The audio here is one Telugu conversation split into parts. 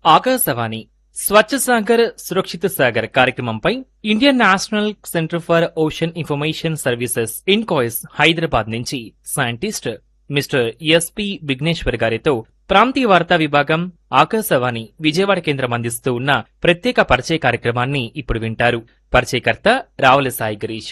ఆకాశవాణి స్వచ్ఛ సాగర్ సురక్షిత సాగర్ కార్యక్రమంపై Indian national centre for ocean information services INCOIS Hyderabad నుంచి సైంటిస్ట్ మిస్టర్ ఎస్పి విఘ్నేశ్వర్ గారితో ప్రాంతీయ వార్తా విభాగం ఆకాశవాణి విజయవాడ కేంద్రం అందిస్తూ ఉన్న ప్రత్యేక పరిచయ కార్యక్రమాన్ని ఇప్పుడు వింటారు పరిచయకర్త రావుల సాయి గిరీష్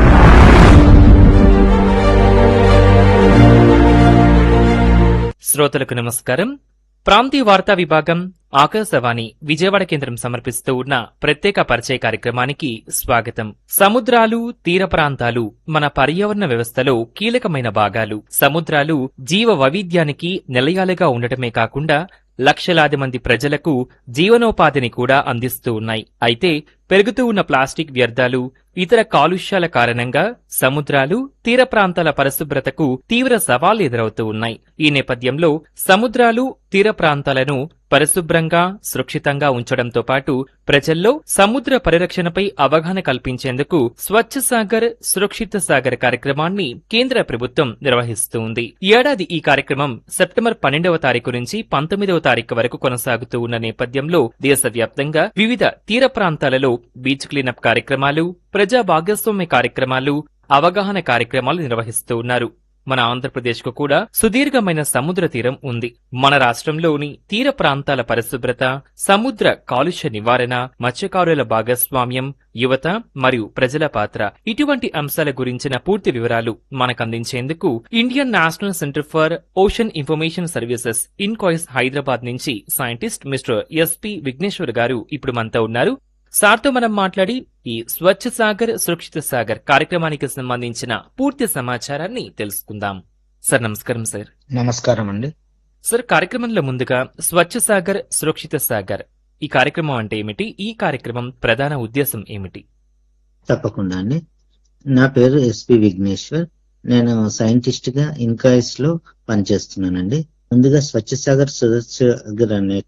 శ్రోతలకు నమస్కారం ప్రాంతీయ వార్తా విభాగం ఆకాశవాణి విజయవాడ కేంద్రం సమర్పిస్తూ ఉన్న ప్రత్యేక పరిచయ కార్యక్రమానికి స్వాగతం సముద్రాలు తీర ప్రాంతాలు మన పర్యావరణ వ్యవస్థలో కీలకమైన భాగాలు సముద్రాలు జీవ వైవిధ్యానికి నిలయాలుగా ఉండటమే కాకుండా లక్షలాది మంది ప్రజలకు జీవనోపాధిని కూడా అందిస్తూ ఉన్నాయి అయితే పెరుగుతూ ఉన్న ప్లాస్టిక్ వ్యర్థాలు ఇతర కాలుష్యాల కారణంగా సముద్రాలు తీర ప్రాంతాల పరిశుభ్రతకు తీవ్ర సవాళ్లు ఎదురవుతూ ఉన్నాయి ఈ నేపథ్యంలో సముద్రాలు తీర ప్రాంతాలను పరిశుభ్రంగా సురక్షితంగా ఉంచడంతో పాటు ప్రజల్లో సముద్ర పరిరక్షణపై అవగాహన కల్పించేందుకు స్వచ్ఛ సాగర్ సురక్షిత సాగర్ కార్యక్రమాన్ని కేంద్ర ప్రభుత్వం నిర్వహిస్తుంది ఈ ఏడాది ఈ కార్యక్రమం సెప్టెంబర్ పన్నెండవ తారీఖు నుంచి పంతొమ్మిదవ తారీఖు వరకు కొనసాగుతూ ఉన్న నేపథ్యంలో దేశవ్యాప్తంగా వివిధ తీర ప్రాంతాలలో బీచ్ క్లీనప్ కార్యక్రమాలు ప్రజా భాగస్వామ్య కార్యక్రమాలు అవగాహన కార్యక్రమాలు నిర్వహిస్తూ ఉన్నారు మన ఆంధ్రప్రదేశ్ కు కూడా సుదీర్ఘమైన సముద్ర తీరం ఉంది మన రాష్ట్రంలోని తీర ప్రాంతాల పరిశుభ్రత సముద్ర కాలుష్య నివారణ మత్స్యకారుల భాగస్వామ్యం యువత మరియు ప్రజల పాత్ర ఇటువంటి అంశాల గురించిన పూర్తి వివరాలు మనకందించేందుకు Indian national centre for ocean information services INCOIS Hyderabad నుంచి సైంటిస్ట్ మిస్టర్ ఎస్పి విఘ్నేశ్వర్ గారు ఇప్పుడు మనతో ఉన్నారు సార్తో మనం మాట్లాడి ఈ స్వచ్ఛ సాగర్ సురక్షిత సాగర్ కార్యక్రమానికి సంబంధించిన పూర్తి సమాచారాన్ని తెలుసుకుందాం సార్ నమస్కారం సార్ నమస్కారం అండి సార్ కార్యక్రమంలో ముందుగా స్వచ్ఛ సాగర్ సురక్షిత సాగర్ ఈ కార్యక్రమం అంటే ఏమిటి ఈ కార్యక్రమం ప్రధాన ఉద్దేశం ఏమిటి తప్పకుండా అండి నా పేరు ఎస్పి విఘ్నేశ్వర్ నేను సైంటిస్ట్ గా ఇన్కాయిస్ లో పనిచేస్తున్నానండి ముందుగా స్వచ్ఛ సాగర్ సురక్ష సాగర్ అనే